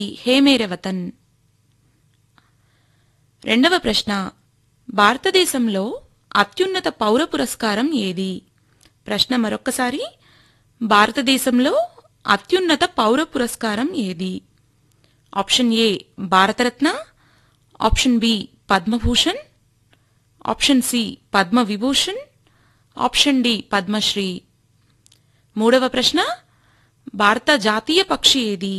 హే మేరే వతన్ రెండవ ప్రశ్న భారతదేశంలో అత్యున్నత పౌర పురస్కారం ఏది ప్రశ్న మరొక్కసారి భారతదేశంలో అత్యున్నత పౌర పురస్కారం ఏది option A Bharat Ratna option B Padma Bhushan option C Padma Vibhushan option D Padma Shri మూడవ ప్రశ్న భారత జాతీయ పక్షి ఏది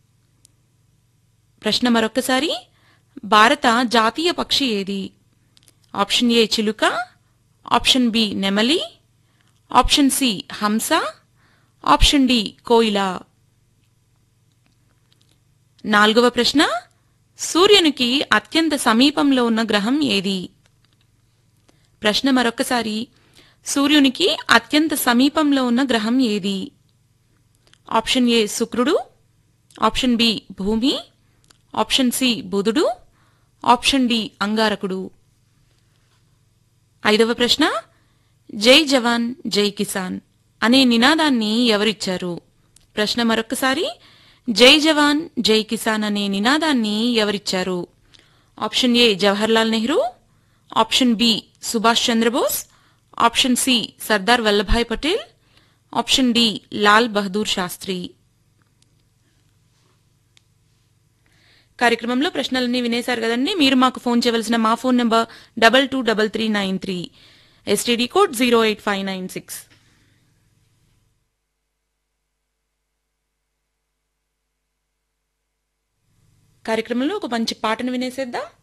ప్రశ్న మరొకసారి భారత జాతీయ పక్షి ఏది ఆప్షన్ ఏ చిలుక ఆప్షన్ బి నెమలి ఆప్షన్ సి హంస ఆప్షన్ డి కోయిల నాలుగవ ప్రశ్న సూర్యునికి అత్యంత సమీపంలో ఉన్న గ్రహం ఏది ప్రశ్న మరొకసారి సూర్యునికి అత్యంత సమీపంలో ఉన్న గ్రహం ఏది ఆప్షన్ ఏ శుక్రుడు ఆప్షన్ బి భూమి ఆప్షన్ సి బుధుడు ఆప్షన్ డి అంగారకుడు ఐదవ ప్రశ్న జై జవాన్ జై కిసాన్ అనే నినాదాన్ని ఎవరిచ్చారు ప్రశ్న మరొకసారి జై జవాన్ జై కిసాన్ అనే నినాదాన్ని ఎవరిచ్చారు option A Jawaharlal Nehru option B Subhash Chandra Bose option C Sardar Vallabhbhai Patel option D Lal Bahadur Shastri కార్యక్రమంలో ప్రశ్నలన్నీ వినేశారు కదండి మీరు మాకు ఫోన్ చేయవలసిన మా phone number double two double three nine three STD code zero eight five nine six కార్యక్రమంలో ఒక మంచి పాటను వినేసేద్దాం